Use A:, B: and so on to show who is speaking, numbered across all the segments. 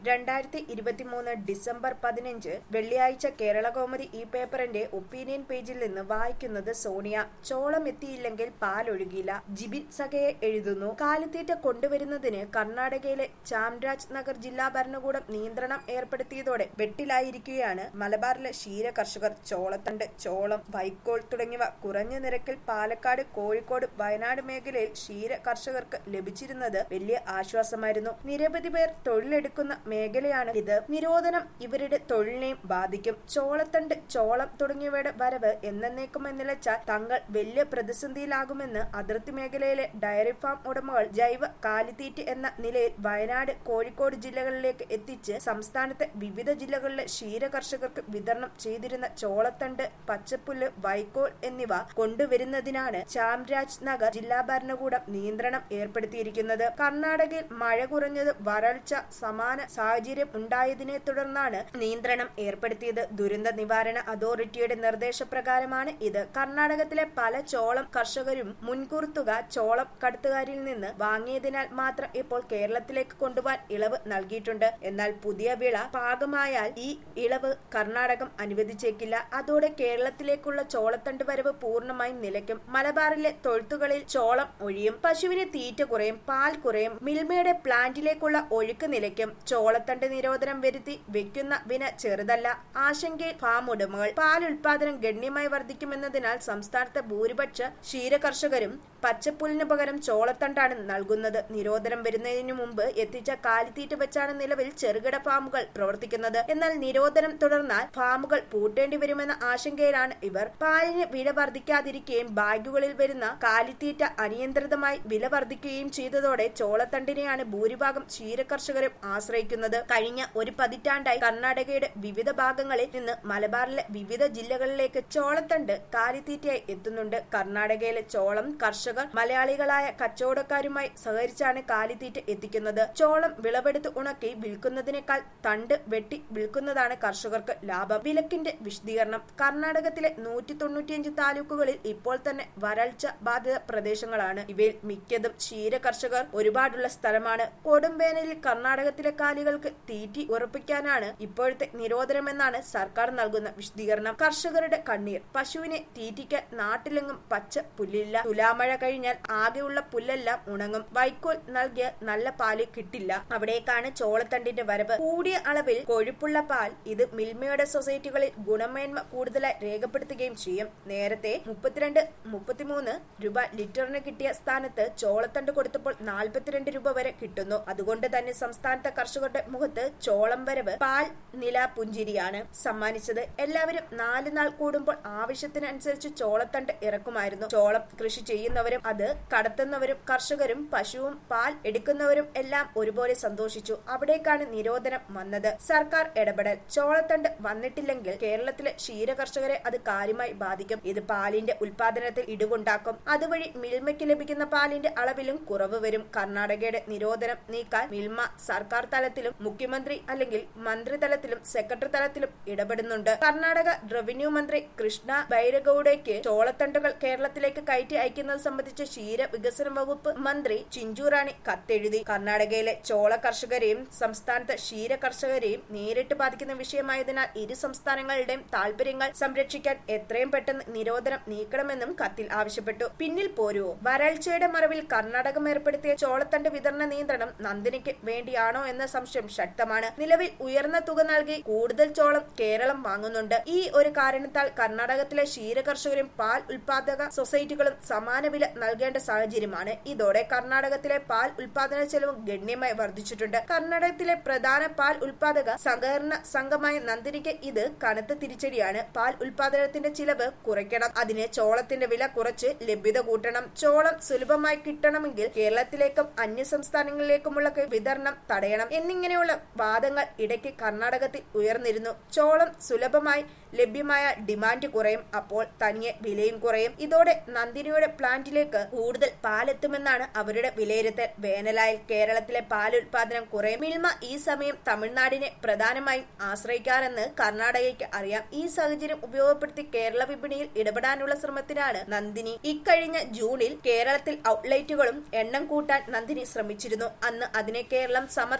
A: രണ്ടായിരത്തി ഇരുപത്തിമൂന്ന് ഡിസംബർ പതിനഞ്ച് വെള്ളിയാഴ്ച കേരളകൗമുദി ഈ പേപ്പറിന്റെ ഒപ്പീനിയൻ പേജിൽ നിന്ന് വായിക്കുന്നത് സോണിയ ചോളം എത്തിയില്ലെങ്കിൽ പാലൊഴുകില്ല ജിബിൻ സഖയെ എഴുതുന്നു കാലിത്തീറ്റ കൊണ്ടുവരുന്നതിന് കർണാടകയിലെ ചാംരാജ് നഗർ ജില്ലാ ഭരണകൂടം നിയന്ത്രണം ഏർപ്പെടുത്തിയതോടെ വെട്ടിലായിരിക്കുകയാണ് മലബാറിലെ ക്ഷീര കർഷകർ ചോളത്തണ്ട് ചോളം വൈക്കോൽ തുടങ്ങിയവ കുറഞ്ഞ നിരക്കിൽ പാലക്കാട് കോഴിക്കോട് വയനാട് മേഖലയിൽ ക്ഷീര കർഷകർക്ക് ലഭിച്ചിരുന്നത് വലിയ ആശ്വാസമായിരുന്നു നിരവധി പേർ തൊഴിലെടുക്കുന്ന മേഖലയാണ് ഇത് നിരോധനം ഇവരുടെ തൊഴിലിനെയും ബാധിക്കും ചോളത്തണ്ട് ചോളം തുടങ്ങിയവയുടെ വരവ് എന്നേക്കും നിലച്ചാൽ തങ്ങൾ വലിയ പ്രതിസന്ധിയിലാകുമെന്ന് അതിർത്തി മേഖലയിലെ ഡയറി ഫാം ഉടമകൾ ജൈവ കാലിത്തീറ്റ് എന്ന നിലയിൽ വയനാട് കോഴിക്കോട് ജില്ലകളിലേക്ക് എത്തിച്ച് സംസ്ഥാനത്തെ വിവിധ ജില്ലകളിലെ ക്ഷീര കർഷകർക്ക് വിതരണം ചെയ്തിരുന്ന ചോളത്തണ്ട് പച്ചപ്പുല്ല് വൈക്കോൽ എന്നിവ കൊണ്ടുവരുന്നതിനാണ് ചാംരാജ് നഗർ ജില്ലാ ഭരണകൂടം നിയന്ത്രണം ഏർപ്പെടുത്തിയിരിക്കുന്നത് കർണാടകയിൽ മഴ കുറഞ്ഞത് വരൾച്ച സമാന സാഹചര്യം ഉണ്ടായതിനെ തുടർന്നാണ് നിയന്ത്രണം ഏർപ്പെടുത്തിയത് ദുരന്ത നിവാരണ അതോറിറ്റിയുടെ നിർദ്ദേശപ്രകാരമാണ് ഇത് കർണാടകത്തിലെ പല ചോളം കർഷകരും മുൻകൂർ തുക ചോളം കടത്തുകാരിൽ നിന്ന് വാങ്ങിയതിനാൽ മാത്രം ഇപ്പോൾ കേരളത്തിലേക്ക് കൊണ്ടുപോകാൻ ഇളവ് നൽകിയിട്ടുണ്ട് എന്നാൽ പുതിയ വിള പാകമായാൽ ഈ ഇളവ് കർണാടകം അനുവദിച്ചേക്കില്ല അതോടെ കേരളത്തിലേക്കുള്ള ചോളത്തണ്ട് വരവ് പൂർണ്ണമായും നിലയ്ക്കും മലബാറിലെ തൊഴുത്തുകളിൽ ചോളം ഒഴിയും പശുവിന് തീറ്റ കുറയും പാൽ കുറയും മിൽമയുടെ പ്ലാന്റിലേക്കുള്ള ഒഴുക്ക് നിലയ്ക്കും ചോളത്തണ്ട് നിരോധനം വരുത്തി വെക്കുന്ന വിന ചെറുതല്ല ആശങ്കയിൽ ഫാം ഉടമകൾ പാൽ ഉൽപാദനം ഗണ്യമായി വർദ്ധിക്കുമെന്നതിനാൽ സംസ്ഥാനത്തെ ഭൂരിപക്ഷ ക്ഷീര കർഷകരും പച്ചപ്പുല്ലിന് പകരം ചോളത്തണ്ടാണ് നൽകുന്നത് നിരോധനം വരുന്നതിനു മുമ്പ് എത്തിച്ച കാലിത്തീറ്റ വെച്ചാണ് നിലവിൽ ചെറുകിട ഫാമുകൾ പ്രവർത്തിക്കുന്നത് എന്നാൽ നിരോധനം തുടർന്നാൽ ഫാമുകൾ പൂട്ടേണ്ടി വരുമെന്ന ആശങ്കയിലാണ് ഇവർ പാലിന് വില വർദ്ധിക്കാതിരിക്കുകയും ബാഗുകളിൽ വരുന്ന കാലിത്തീറ്റ അനിയന്ത്രിതമായി വില വർദ്ധിക്കുകയും ചെയ്തതോടെ ചോളത്തണ്ടിനെയാണ് ഭൂരിഭാഗം ക്ഷീരകർഷകരും ആശ്രയിക്കുന്നത് കഴിഞ്ഞ ഒരു പതിറ്റാണ്ടായി കർണാടകയുടെ വിവിധ ഭാഗങ്ങളിൽ നിന്ന് മലബാറിലെ വിവിധ ജില്ലകളിലേക്ക് ചോളത്തണ്ട് കാലിത്തീറ്റയായി എത്തുന്നുണ്ട് കർണാടകയിലെ ചോളം കർഷകർ മലയാളികളായ കച്ചവടക്കാരുമായി സഹകരിച്ചാണ് കാലിത്തീറ്റ എത്തിക്കുന്നത് ചോളം വിളവെടുത്ത് ഉണക്കി വിൽക്കുന്നതിനേക്കാൾ തണ്ട് വെട്ടി വിൽക്കുന്നതാണ് കർഷകർക്ക് ലാഭം വിലക്കിന്റെ വിശദീകരണം കർണാടകത്തിലെ നൂറ്റി തൊണ്ണൂറ്റിയഞ്ച് താലൂക്കുകളിൽ ഇപ്പോൾ തന്നെ വരൾച്ച ബാധിത പ്രദേശങ്ങളാണ് ഇവയിൽ മിക്കതും ക്ഷീര കർഷകർ ഒരുപാടുള്ള സ്ഥലമാണ് കൊടുംവേനലിൽ കർണാടകത്തിലെ കാലികൾക്ക് തീറ്റി ഉറപ്പിക്കാനാണ് ഇപ്പോഴത്തെ നിരോധനമെന്നാണ് സർക്കാർ നൽകുന്ന വിശദീകരണം കർഷകരുടെ കണ്ണീർ പശുവിനെ തീറ്റിക്കാൻ നാട്ടിലെങ്ങും പച്ച പുല്ലില്ല തുലാമഴ കഴിഞ്ഞാൽ ആകെയുള്ള പുല്ലെല്ലാം ഉണങ്ങും വൈക്കോൽ നൽകിയ നല്ല പാല് കിട്ടില്ല അവിടേക്കാണ് ചോളത്തണ്ടിന്റെ വരവ് കൂടിയ അളവിൽ കൊഴുപ്പുള്ള പാൽ ഇത് മിൽമയുടെ സൊസൈറ്റികളിൽ ഗുണമേന്മ കൂടുതലായി രേഖപ്പെടുത്തുകയും ചെയ്യും നേരത്തെ മുപ്പത്തിരണ്ട് മുപ്പത്തിമൂന്ന് രൂപ ലിറ്ററിന് കിട്ടിയ സ്ഥാനത്ത് ചോളത്തണ്ട് കൊടുത്തപ്പോൾ നാൽപ്പത്തിരണ്ട് രൂപ വരെ കിട്ടുന്നു അതുകൊണ്ട് തന്നെ സംസ്ഥാനത്തെ കർഷകരുടെ മുഖത്ത് ചോളം വരവ് പാൽ നില പുഞ്ചിരിയാണ് സമ്മാനിച്ചത് എല്ലാവരും നാല് നാൾ കൂടുമ്പോൾ ആവശ്യത്തിനനുസരിച്ച് ചോളത്തണ്ട് ഇറക്കുമായിരുന്നു ചോളം കൃഷി ചെയ്യുന്നവരും അത് കടത്തുന്നവരും കർഷകരും പശുവും പാൽ എടുക്കുന്നവരും എല്ലാം ഒരുപോലെ സന്തോഷിച്ചു അവിടേക്കാണ് നിരോധനം വന്നത് സർക്കാർ ഇടപെടൽ ചോളത്തണ്ട് വന്നിട്ടില്ലെങ്കിൽ കേരളത്തിലെ ക്ഷീര കർഷകരെ അത് കാര്യമായി ബാധിക്കും ഇത് പാലിന്റെ ഉൽപാദനത്തിൽ ഇടിവുണ്ടാക്കും അതുവഴി മിൽമയ്ക്ക് ലഭിക്കുന്ന പാലിന്റെ അളവിലും കുറവ് വരും കർണാടകയുടെ നിരോധനം നീക്കാൻ മിൽമ സർക്കാർ തലത്തിലും മുഖ്യമന്ത്രി അല്ലെങ്കിൽ മന്ത്രിതലത്തിലും സെക്രട്ടറി തലത്തിലും ഇടപെടുന്നുണ്ട് കർണാടക റവന്യൂ മന്ത്രി കൃഷ്ണ ബൈരഗൌഡയ്ക്ക് ചോളത്തണ്ടുകൾ കേരളത്തിലേക്ക് കയറ്റി അയക്കുന്നത് സംബന്ധിച്ച് ക്ഷീര വികസന വകുപ്പ് മന്ത്രി ചിഞ്ചുറാണി കത്തെഴുതി കർണാടകയിലെ ചോള കർഷകരെയും സംസ്ഥാനത്തെ ക്ഷീര കർഷകരെയും നേരിട്ട് ബാധിക്കുന്ന വിഷയമായതിനാൽ ഇരു സംസ്ഥാനങ്ങളുടെയും താൽപര്യങ്ങൾ സംരക്ഷിക്കാൻ എത്രയും പെട്ടെന്ന് നിരോധനം നീക്കണമെന്നും കത്തിൽ ആവശ്യപ്പെട്ടു പിന്നിൽ പോരുവോ വരൾച്ചയുടെ മറവിൽ കർണാടകം ഏർപ്പെടുത്തിയ ചോളത്തണ്ട് വിതരണ നിയന്ത്രണം നന്ദിനിക്ക് വേണ്ടിയാണോ എന്ന സംശയം ശക്തമാണ് നിലവിൽ ഉയർന്ന തുക നൽകി കൂടുതൽ ചോളം കേരളം വാങ്ങുന്നുണ്ട് ഈ ഒരു കാരണത്താൽ കർണാടകത്തിലെ ക്ഷീര കർഷകരും പാൽ ഉൽപാദക സൊസൈറ്റികളും സമാന വില നൽകേണ്ട സാഹചര്യമാണ് ഇതോടെ കർണാടകത്തിലെ പാൽ ഉൽപാദന ചെലവ് ഗണ്യമായി വർദ്ധിച്ചിട്ടുണ്ട് കർണാടകത്തിലെ പ്രധാന പാൽ ഉൽപാദക സഹകരണ സംഘമായ നന്ദിനിക്ക് ഇത് കനത്ത തിരിച്ചടിയാണ് പാൽ ഉൽപാദനത്തിന്റെ ചിലവ് കുറയ്ക്കണം അതിന് ചോളത്തിന്റെ വില കുറച്ച് ലഭ്യത കൂട്ടണം ചോളം സുലഭമായി കിട്ടണമെങ്കിൽ കേരളത്തിലേക്കും അന്യ സംസ്ഥാനങ്ങളിലേക്കുമുള്ള വിതരണം തടയണം എന്നിങ്ങനെയുള്ള വാദങ്ങൾ ഇടയ്ക്ക് കർണാടകത്തിൽ ഉയർന്നിരുന്നു ചോളം സുലഭമായി ലഭ്യമായ ഡിമാൻഡ് കുറയും അപ്പോൾ തനിയെ വിലയും കുറയും ഇതോടെ നന്ദിനിയുടെ പ്ലാന്റിലേക്ക് കൂടുതൽ പാലെത്തുമെന്നാണ് അവരുടെ വിലയിരുത്തൽ വേനലായിൽ കേരളത്തിലെ പാൽ ഉൽപാദനം കുറയും മിൽമ ഈ സമയം തമിഴ്നാടിനെ പ്രധാനമായും ആശ്രയിക്കാനെന്ന് കർണാടകയ്ക്ക് അറിയാം ഈ സാഹചര്യം ഉപയോഗപ്പെടുത്തി കേരള വിപണിയിൽ ഇടപെടാനുള്ള ശ്രമത്തിനാണ് നന്ദിനി ഇക്കഴിഞ്ഞ ജൂണിൽ കേരളത്തിൽ ഔട്ട്ലെറ്റുകളും എണ്ണം കൂട്ടാൻ നന്ദിനി ശ്രമിച്ചിരുന്നു അന്ന് അതിനെ കേരളം സമർത്ഥമായി നേരിട്ടു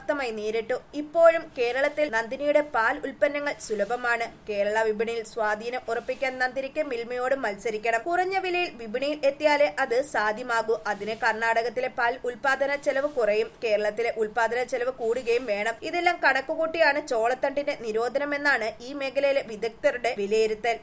A: നേരിട്ടു ഇപ്പോഴും കേരളത്തിൽ നന്ദിനിയുടെ പാൽ ഉൽപ്പന്നങ്ങൾ സുലഭമാണ് കേരള വിപണിയിൽ സ്വാധീനം ഉറപ്പിക്കാൻ നന്ദിനിക്ക് മിൽമയോട് മത്സരിക്കണം കുറഞ്ഞ വിലയിൽ വിപണിയിൽ എത്തിയാലേ അത് സാധ്യമാകൂ അതിന് കർണാടകത്തിലെ പാൽ ഉൽപാദന ചെലവ് കുറയും കേരളത്തിലെ ഉൽപാദന ചെലവ് കൂടുകയും വേണം ഇതെല്ലാം കണക്കുകൂട്ടിയാണ് ചോളത്തണ്ടിന്റെ നിരോധനമെന്നാണ് ഈ മേഖലയിലെ വിദഗ്ധരുടെ വിലയിരുത്തൽ